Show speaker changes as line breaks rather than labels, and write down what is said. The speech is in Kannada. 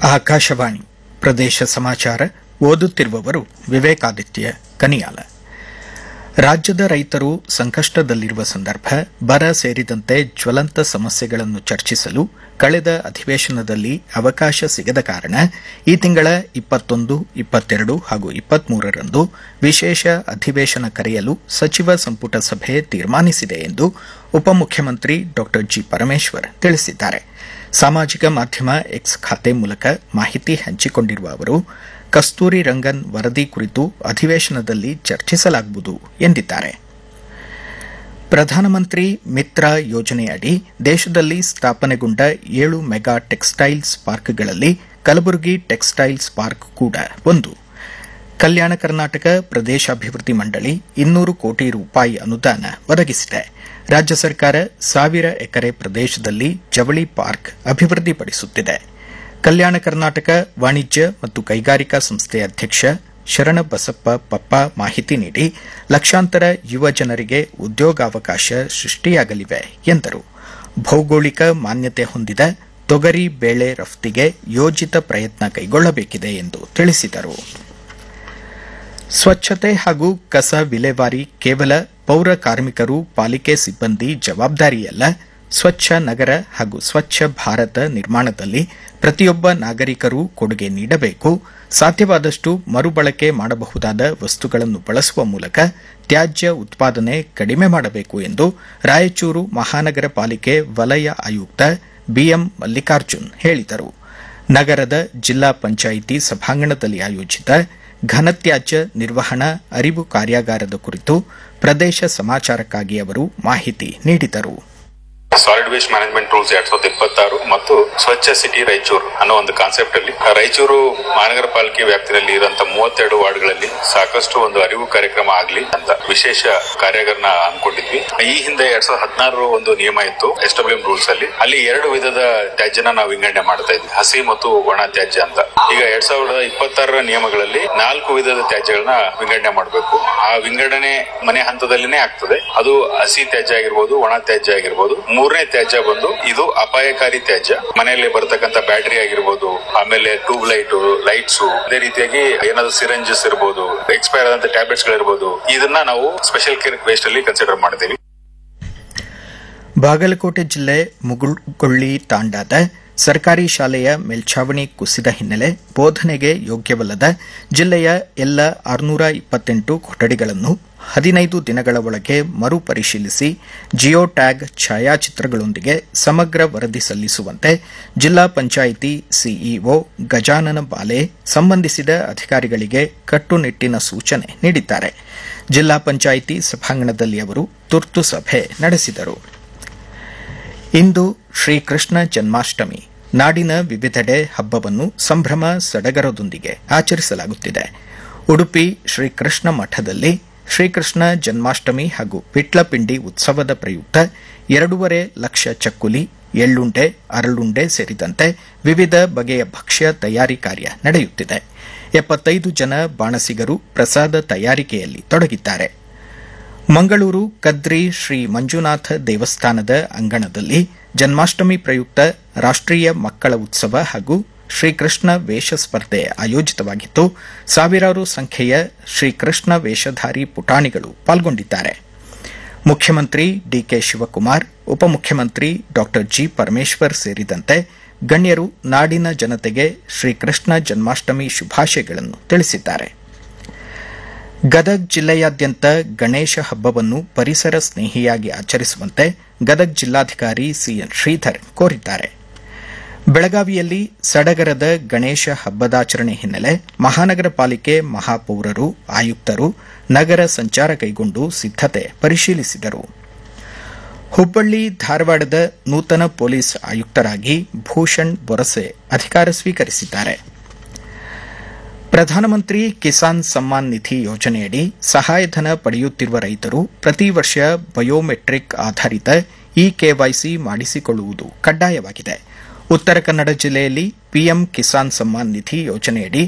ಆಕಾಶವಾಣಿ ಪ್ರದೇಶ ಸಮಾಚಾರ ಓದುತ್ತಿರುವವರು ವಿವೇಕಾದಿತ್ಯ ಕನಿಯಾಲ ರಾಜ್ಯದ ರೈತರು ಸಂಕಷ್ಟದಲ್ಲಿರುವ ಸಂದರ್ಭ ಬರ ಸೇರಿದಂತೆ ಜ್ವಲಂತ ಸಮಸ್ಯೆಗಳನ್ನು ಚರ್ಚಿಸಲು ಕಳೆದ ಅಧಿವೇಶನದಲ್ಲಿ ಅವಕಾಶ ಸಿಗದ ಕಾರಣ ಈ ತಿಂಗಳ ಇಪ್ಪತ್ತೊಂದು ಇಪ್ಪತ್ತೆರಡು ಹಾಗೂ ಇಪ್ಪತ್ಮೂರರಂದು ವಿಶೇಷ ಅಧಿವೇಶನ ಕರೆಯಲು ಸಚಿವ ಸಂಪುಟ ಸಭೆ ತೀರ್ಮಾನಿಸಿದೆ ಎಂದು ಉಪಮುಖ್ಯಮಂತ್ರಿ ಡಾ ಜಿ ಪರಮೇಶ್ವರ್ ತಿಳಿಸಿದ್ದಾರೆ ಸಾಮಾಜಿಕ ಮಾಧ್ಯಮ ಎಕ್ಸ್ ಖಾತೆ ಮೂಲಕ ಮಾಹಿತಿ ಹಂಚಿಕೊಂಡಿರುವ ಅವರು ಕಸ್ತೂರಿ ರಂಗನ್ ವರದಿ ಕುರಿತು ಅಧಿವೇಶನದಲ್ಲಿ ಚರ್ಚಿಸಲಾಗುವುದು ಎಂದಿದ್ದಾರೆ ಪ್ರಧಾನಮಂತ್ರಿ ಮಿತ್ರ ಯೋಜನೆಯಡಿ ದೇಶದಲ್ಲಿ ಸ್ಥಾಪನೆಗೊಂಡ ಏಳು ಮೆಗಾ ಟೆಕ್ಸ್ಟೈಲ್ಸ್ ಪಾರ್ಕ್ಗಳಲ್ಲಿ ಕಲಬುರಗಿ ಟೆಕ್ಸ್ಟೈಲ್ಸ್ ಪಾರ್ಕ್ ಕೂಡ ಒಂದು ಕಲ್ಯಾಣ ಕರ್ನಾಟಕ ಪ್ರದೇಶಾಭಿವೃದ್ಧಿ ಮಂಡಳಿ ಇನ್ನೂರು ಕೋಟಿ ರೂಪಾಯಿ ಅನುದಾನ ಒದಗಿಸಿದೆ ರಾಜ್ಯ ಸರ್ಕಾರ ಸಾವಿರ ಎಕರೆ ಪ್ರದೇಶದಲ್ಲಿ ಜವಳಿ ಪಾರ್ಕ್ ಅಭಿವೃದ್ಧಿಪಡಿಸುತ್ತಿದೆ ಕಲ್ಯಾಣ ಕರ್ನಾಟಕ ವಾಣಿಜ್ಯ ಮತ್ತು ಕೈಗಾರಿಕಾ ಸಂಸ್ಥೆ ಅಧ್ಯಕ್ಷ ಶರಣಬಸಪ್ಪ ಪಪ್ಪ ಮಾಹಿತಿ ನೀಡಿ ಲಕ್ಷಾಂತರ ಯುವ ಜನರಿಗೆ ಉದ್ಯೋಗಾವಕಾಶ ಸೃಷ್ಟಿಯಾಗಲಿವೆ ಎಂದರು ಭೌಗೋಳಿಕ ಮಾನ್ಯತೆ ಹೊಂದಿದ ತೊಗರಿ ಬೇಳೆ ರಫ್ತಿಗೆ ಯೋಜಿತ ಪ್ರಯತ್ನ ಕೈಗೊಳ್ಳಬೇಕಿದೆ ಎಂದು ತಿಳಿಸಿದರು ಸ್ವಚ್ಛತೆ ಹಾಗೂ ಕಸ ವಿಲೇವಾರಿ ಕೇವಲ ಪೌರ ಕಾರ್ಮಿಕರು ಪಾಲಿಕೆ ಸಿಬ್ಬಂದಿ ಜವಾಬ್ದಾರಿಯಲ್ಲ ಸ್ವಚ್ಛ ನಗರ ಹಾಗೂ ಸ್ವಚ್ಛ ಭಾರತ ನಿರ್ಮಾಣದಲ್ಲಿ ಪ್ರತಿಯೊಬ್ಬ ನಾಗರಿಕರೂ ಕೊಡುಗೆ ನೀಡಬೇಕು ಸಾಧ್ಯವಾದಷ್ಟು ಮರುಬಳಕೆ ಮಾಡಬಹುದಾದ ವಸ್ತುಗಳನ್ನು ಬಳಸುವ ಮೂಲಕ ತ್ಯಾಜ್ಯ ಉತ್ಪಾದನೆ ಕಡಿಮೆ ಮಾಡಬೇಕು ಎಂದು ರಾಯಚೂರು ಮಹಾನಗರ ಪಾಲಿಕೆ ವಲಯ ಆಯುಕ್ತ ಬಿಎಂ ಮಲ್ಲಿಕಾರ್ಜುನ್ ಹೇಳಿದರು ನಗರದ ಜಿಲ್ಲಾ ಪಂಚಾಯಿತಿ ಸಭಾಂಗಣದಲ್ಲಿ ಆಯೋಜಿತ ಘನತ್ಯಾಜ್ಯ ನಿರ್ವಹಣಾ ಅರಿವು ಕಾರ್ಯಾಗಾರದ ಕುರಿತು ಪ್ರದೇಶ ಸಮಾಚಾರಕ್ಕಾಗಿ ಅವರು ಮಾಹಿತಿ ನೀಡಿದರು
ಸಾಲಿಡ್ ವೇಸ್ಟ್ ಮ್ಯಾನೇಜ್ಮೆಂಟ್ ರೂಲ್ಸ್ ಎರಡ್ ಸಾವಿರದ ಇಪ್ಪತ್ತಾರು ಮತ್ತು ಸ್ವಚ್ಛ ಸಿಟಿ ರಾಯಚೂರು ಅನ್ನೋ ಒಂದು ಕಾನ್ಸೆಪ್ಟ್ ಅಲ್ಲಿ ರಾಯಚೂರು ಮಹಾನಗರ ಪಾಲಿಕೆ ವ್ಯಾಪ್ತಿಯಲ್ಲಿ ಇರುವಂತಹ ಮೂವತ್ತೆರಡು ವಾರ್ಡ್ಗಳಲ್ಲಿ ಸಾಕಷ್ಟು ಒಂದು ಅರಿವು ಕಾರ್ಯಕ್ರಮ ಆಗಲಿ ಅಂತ ವಿಶೇಷ ಕಾರ್ಯಾಗಾರನ ಹಮ್ಮಿಕೊಂಡಿದ್ವಿ ಈ ಹಿಂದೆ ಎರಡ್ ಸಾವಿರದ ಹದಿನಾರು ಒಂದು ನಿಯಮ ಇತ್ತು ಎಸ್ ಡಬ್ಲ್ಯೂ ರೂಲ್ಸ್ ಅಲ್ಲಿ ಅಲ್ಲಿ ಎರಡು ವಿಧದ ತ್ಯಾಜ್ಯನ ನಾವು ವಿಂಗಡಣೆ ಮಾಡ್ತಾ ಇದ್ವಿ ಹಸಿ ಮತ್ತು ಒಣ ತ್ಯಾಜ್ಯ ಅಂತ ಈಗ ಎರಡ್ ಸಾವಿರದ ಇಪ್ಪತ್ತಾರರ ನಿಯಮಗಳಲ್ಲಿ ನಾಲ್ಕು ವಿಧದ ತ್ಯಾಜ್ಯಗಳನ್ನ ವಿಂಗಡಣೆ ಮಾಡಬೇಕು ಆ ವಿಂಗಡಣೆ ಮನೆ ಹಂತದಲ್ಲಿನೇ ಆಗ್ತದೆ ಅದು ಹಸಿ ತ್ಯಾಜ್ಯ ಆಗಿರ್ಬೋದು ಒಣ ತ್ಯಾಜ್ಯ ಆಗಿರ್ಬೋದು ಮೂರನೇ ತ್ಯಾಜ್ಯ ಬಂದು ಇದು ಅಪಾಯಕಾರಿ ತ್ಯಾಜ್ಯ ಮನೆಯಲ್ಲಿ ಬರ್ತಕ್ಕಂಥ ಬ್ಯಾಟರಿ ಆಗಿರ್ಬೋದು ಆಮೇಲೆ ಟ್ಯೂಬ್ ಲೈಟ್ ಲೈಟ್ಸ್ ಅದೇ ರೀತಿಯಾಗಿ ಏನಾದ್ರು ಸಿರಂಜಸ್ ಇರ್ಬೋದು ಎಕ್ಸ್ಪೈರ್ ಆದಂತ ಟ್ಯಾಬ್ಲೆಟ್ಸ್ ಗಳಿರ್ಬೋದು ಇದನ್ನ ನಾವು ಸ್ಪೆಷಲ್ ಕೇರ್ ವೇಸ್ಟ್ ಅಲ್ಲಿ ಕನ್ಸಿಡರ್ ಮಾಡ್ತೀವಿ
ಬಾಗಲಕೋಟೆ ಜಿಲ್ಲೆ ಮುಗುಳ್ಗೊಳ್ಳಿ ತಾಂಡಾದ ಸರ್ಕಾರಿ ಶಾಲೆಯ ಮೇಲ್ಛಾವಣಿ ಕುಸಿದ ಹಿನ್ನೆಲೆ ಬೋಧನೆಗೆ ಯೋಗ್ಯವಲ್ಲದ ಜಿಲ್ಲೆಯ ಎಲ್ಲ ಆರುನೂರ ಇಪ್ಪತ್ತೆಂಟು ಕೊಠಡಿಗಳನ್ನು ಹದಿನೈದು ದಿನಗಳ ಒಳಗೆ ಮರುಪರಿಶೀಲಿಸಿ ಜಿಯೋ ಟ್ಯಾಗ್ ಛಾಯಾಚಿತ್ರಗಳೊಂದಿಗೆ ಸಮಗ್ರ ವರದಿ ಸಲ್ಲಿಸುವಂತೆ ಜಿಲ್ಲಾ ಪಂಚಾಯಿತಿ ಸಿಇಒ ಗಜಾನನ ಬಾಲೆ ಸಂಬಂಧಿಸಿದ ಅಧಿಕಾರಿಗಳಿಗೆ ಕಟ್ಟುನಿಟ್ಟಿನ ಸೂಚನೆ ನೀಡಿದ್ದಾರೆ ಜಿಲ್ಲಾ ಪಂಚಾಯಿತಿ ಸಭಾಂಗಣದಲ್ಲಿ ಅವರು ತುರ್ತು ಸಭೆ ನಡೆಸಿದರು ಇಂದು ಶ್ರೀಕೃಷ್ಣ ಜನ್ಮಾಷ್ಟಮಿ ನಾಡಿನ ವಿವಿಧೆಡೆ ಹಬ್ಬವನ್ನು ಸಂಭ್ರಮ ಸಡಗರದೊಂದಿಗೆ ಆಚರಿಸಲಾಗುತ್ತಿದೆ ಉಡುಪಿ ಶ್ರೀಕೃಷ್ಣ ಮಠದಲ್ಲಿ ಶ್ರೀಕೃಷ್ಣ ಜನ್ಮಾಷ್ಟಮಿ ಹಾಗೂ ವಿಟ್ಲಪಿಂಡಿ ಉತ್ಸವದ ಪ್ರಯುಕ್ತ ಎರಡೂವರೆ ಲಕ್ಷ ಚಕ್ಕುಲಿ ಎಳ್ಳುಂಡೆ ಅರಳುಂಡೆ ಸೇರಿದಂತೆ ವಿವಿಧ ಬಗೆಯ ಭಕ್ಷ್ಯ ತಯಾರಿ ಕಾರ್ಯ ನಡೆಯುತ್ತಿದೆ ಎಪ್ಪತ್ತೈದು ಜನ ಬಾಣಸಿಗರು ಪ್ರಸಾದ ತಯಾರಿಕೆಯಲ್ಲಿ ತೊಡಗಿದ್ದಾರೆ ಮಂಗಳೂರು ಕದ್ರಿ ಶ್ರೀ ಮಂಜುನಾಥ ದೇವಸ್ಥಾನದ ಅಂಗಣದಲ್ಲಿ ಜನ್ಮಾಷ್ಟಮಿ ಪ್ರಯುಕ್ತ ರಾಷ್ಟೀಯ ಮಕ್ಕಳ ಉತ್ಸವ ಹಾಗೂ ಶ್ರೀಕೃಷ್ಣ ವೇಷ ಸ್ಪರ್ಧೆ ಆಯೋಜಿತವಾಗಿದ್ದು ಸಾವಿರಾರು ಸಂಖ್ಯೆಯ ಶ್ರೀಕೃಷ್ಣ ವೇಷಧಾರಿ ಪುಟಾಣಿಗಳು ಪಾಲ್ಗೊಂಡಿದ್ದಾರೆ ಮುಖ್ಯಮಂತ್ರಿ ಡಿಕೆ ಶಿವಕುಮಾರ್ ಉಪಮುಖ್ಯಮಂತ್ರಿ ಡಾ ಜಿ ಪರಮೇಶ್ವರ್ ಸೇರಿದಂತೆ ಗಣ್ಯರು ನಾಡಿನ ಜನತೆಗೆ ಶ್ರೀಕೃಷ್ಣ ಜನ್ಮಾಷ್ಟಮಿ ಶುಭಾಶಯಗಳನ್ನು ತಿಳಿಸಿದ್ದಾರೆ ಗದಗ್ ಜಿಲ್ಲೆಯಾದ್ಯಂತ ಗಣೇಶ ಹಬ್ಬವನ್ನು ಪರಿಸರ ಸ್ನೇಹಿಯಾಗಿ ಆಚರಿಸುವಂತೆ ಗದಗ್ ಜಿಲ್ಲಾಧಿಕಾರಿ ಸಿಎನ್ ಶ್ರೀಧರ್ ಕೋರಿದ್ದಾರೆ ಬೆಳಗಾವಿಯಲ್ಲಿ ಸಡಗರದ ಗಣೇಶ ಹಬ್ಬದಾಚರಣೆ ಹಿನ್ನೆಲೆ ಮಹಾನಗರ ಪಾಲಿಕೆ ಮಹಾಪೌರರು ಆಯುಕ್ತರು ನಗರ ಸಂಚಾರ ಕೈಗೊಂಡು ಸಿದ್ದತೆ ಪರಿಶೀಲಿಸಿದರು ಹುಬ್ಬಳ್ಳಿ ಧಾರವಾಡದ ನೂತನ ಪೊಲೀಸ್ ಆಯುಕ್ತರಾಗಿ ಭೂಷಣ್ ಬೊರಸೆ ಅಧಿಕಾರ ಸ್ವೀಕರಿಸಿದ್ದಾರೆ ಪ್ರಧಾನಮಂತ್ರಿ ಕಿಸಾನ್ ಸಮ್ಮಾನ್ ನಿಧಿ ಯೋಜನೆಯಡಿ ಸಹಾಯಧನ ಪಡೆಯುತ್ತಿರುವ ರೈತರು ಪ್ರತಿ ವರ್ಷ ಬಯೋಮೆಟ್ರಿಕ್ ಆಧಾರಿತ ಇ ಕೆವೈಸಿ ಮಾಡಿಸಿಕೊಳ್ಳುವುದು ಕಡ್ಡಾಯವಾಗಿದೆ ಉತ್ತರ ಕನ್ನಡ ಜಿಲ್ಲೆಯಲ್ಲಿ ಪಿಎಂ ಕಿಸಾನ್ ಸಮ್ಮಾನ್ ನಿಧಿ ಯೋಜನೆಯಡಿ